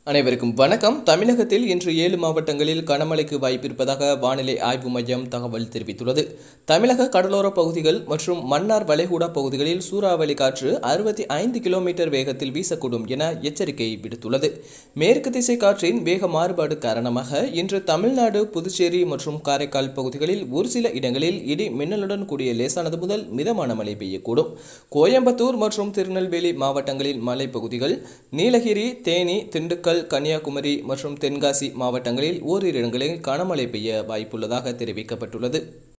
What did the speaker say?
அனைவருக்கும் வணக்கம் தமிழகத்தில் இன்று ஏழு மாவட்டங்களில் கனமழைக்கு வாய்ப்பிருப்பதாக வானிலை ஆய்வு மையம் தகவல் தெரிவித்துள்ளது தமிழக கடலோர பகுதிகள் மற்றும் மன்னார் வளைகுடா பகுதிகளில் சூறாவளி காற்று அறுபத்தி ஐந்து கிலோமீட்டர் வேகத்தில் வீசக்கூடும் என எச்சரிக்கை விடுத்துள்ளது மேற்கு திசை காற்றின் வேக மாறுபாடு காரணமாக இன்று தமிழ்நாடு புதுச்சேரி மற்றும் காரைக்கால் பகுதிகளில் ஒரு சில இடங்களில் இடி மின்னலுடன் கூடிய லேசானது முதல் மிதமான மழை பெய்யக்கூடும் கோயம்புத்தூர் மற்றும் திருநெல்வேலி மாவட்டங்களில் மலைப்பகுதிகள் நீலகிரி தேனி திண்டுக்கல் கன்னியாகுமரி மற்றும் தென்காசி மாவட்டங்களில் ஓரிரு இடங்களில் கனமழை பெய்ய வாய்ப்புள்ளதாக தெரிவிக்கப்பட்டுள்ளது